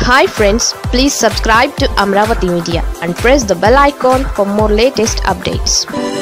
hi friends please subscribe to Amaravati media and press the bell icon for more latest updates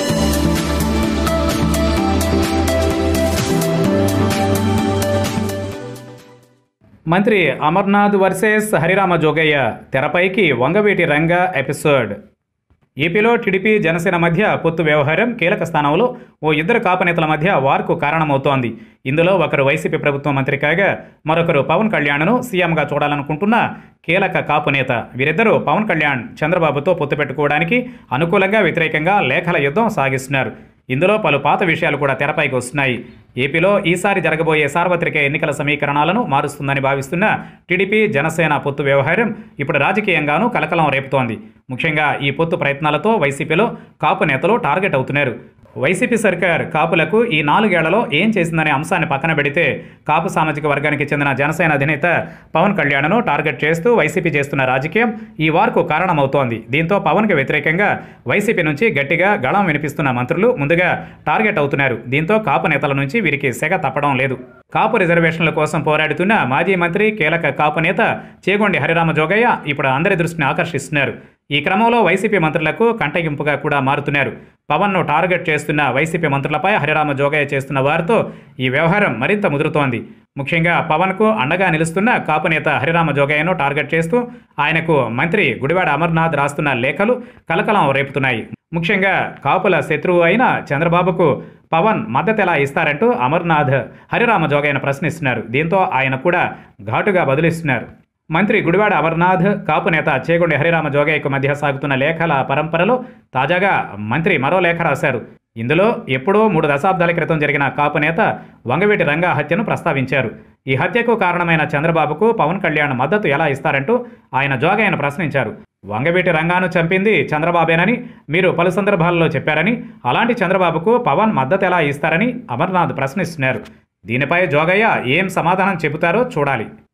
మంత్రి Amarnath versus Harirama Jogayya తెరపైకి వంగవీటి రంగ episode ఏపీలో TDP Janasena మధ్య పొత్తు వ్యవహారం కీలక స్థానంలో ఓ ఇద్దరు కాపనేతల మధ్య వార్కు కారణమవుతోంది ఇందులో ఒకరు వైసీపీ ప్రభుత్వ మంత్రి కాగా మరొకరు పవన్ కళ్యాణ్ను సీఎంగా చూడాలనుకుంటున్న కీలక కాపు నేత వీరిద్దరూ పవన్ కళ్యాణ్ చంద్రబాబుతో పొత్తు పెట్టుకోవడానికి అనుకూలంగా వ్యతిరేకంగా లేఖల యుద్ధం సాగిస్తున్నారు ఇందులో పలు పాత విషయాలు కూడా తెరపైకి వస్తున్నాయి ఏపీలో ఈసారి జరగబోయే సార్వత్రిక ఎన్నికల సమీకరణాలను మారుస్తుందని భావిస్తున్న టీడీపీ జనసేన పొత్తు వ్యవహారం ఇప్పుడు రాజకీయంగానూ కలకలం రేపుతోంది ముఖ్యంగా ఈ పొత్తు ప్రయత్నాలతో వైసీపీలో కాపు నేతలు టార్గెట్ అవుతున్నారు వైసీపీ సర్కార్ కాపులకు ఈ నాలుగేళ్లలో ఏం చేసిందనే అంశాన్ని పక్కన పెడితే కాపు సామాజిక వర్గానికి చెందిన జనసేన అధినేత పవన్ కళ్యాణ్ను టార్గెట్ చేస్తూ వైసీపీ చేస్తున్న రాజకీయం ఈ వార్కు కారణమవుతోంది దీంతో పవన్కి వ్యతిరేకంగా వైసీపీ నుంచి గట్టిగా గళం వినిపిస్తున్న మంత్రులు ముందుగా టార్గెట్ అవుతున్నారు దీంతో కాపు నేతల నుంచి వీరికి సెగ తప్పడం లేదు కాపు రిజర్వేషన్ల కోసం పోరాడుతున్న మాజీ మంత్రి కీలక కాపు నేత చేగొండి హరిరామ జోగయ్య ఇప్పుడు అందరి దృష్టిని ఆకర్షిస్తున్నారు ఈ క్రమంలో వైసీపీ మంత్రులకు కంటగింపుగా కూడా మారుతున్నారు పవన్ను టార్గెట్ చేస్తున్న వైసీపీ మంత్రులపై హరిరామ జోగయ్య చేస్తున్న వారితో ఈ వ్యవహారం మరింత ముదురుతోంది ముఖ్యంగా పవన్కు అండగా నిలుస్తున్న కాపు నేత హరిరామ జోగయ్యను టార్గెట్ చేస్తూ ఆయనకు మంత్రి గుడివాడ అమర్నాథ్ రాస్తున్న లేఖలు కలకలం రేపుతున్నాయి ముఖ్యంగా కాపుల శత్రువు అయిన చంద్రబాబుకు పవన్ మద్దతు ఎలా ఇస్తారంటూ అమర్నాథ్ హరిరామ జోగయ్యను ప్రశ్నిస్తున్నారు దీంతో ఆయన కూడా ఘాటుగా బదులిస్తున్నారు మంత్రి గుడివాడ అమర్నాథ్ కాపు నేత చేగొండి హరిరామ జోగయ్యకు మధ్య సాగుతున్న లేఖల పరంపరలో తాజాగా మంత్రి మరో లేఖ రాశారు ఇందులో ఎప్పుడో మూడు దశాబ్దాల క్రితం జరిగిన కాపు నేత వంగవీటి రంగా హత్యను ప్రస్తావించారు ఈ హత్యకు కారణమైన చంద్రబాబుకు పవన్ కళ్యాణ్ మద్దతు ఎలా ఇస్తారంటూ ఆయన జోగయ్యను ప్రశ్నించారు వంగవీటి రంగాను చంపింది చంద్రబాబేనని మీరు పలు సందర్భాల్లో చెప్పారని అలాంటి చంద్రబాబుకు పవన్ మద్దతు ఎలా ఇస్తారని అమర్నాథ్ ప్రశ్నిస్తున్నారు దీనిపై జోగయ్య ఏం సమాధానం చెబుతారో చూడాలి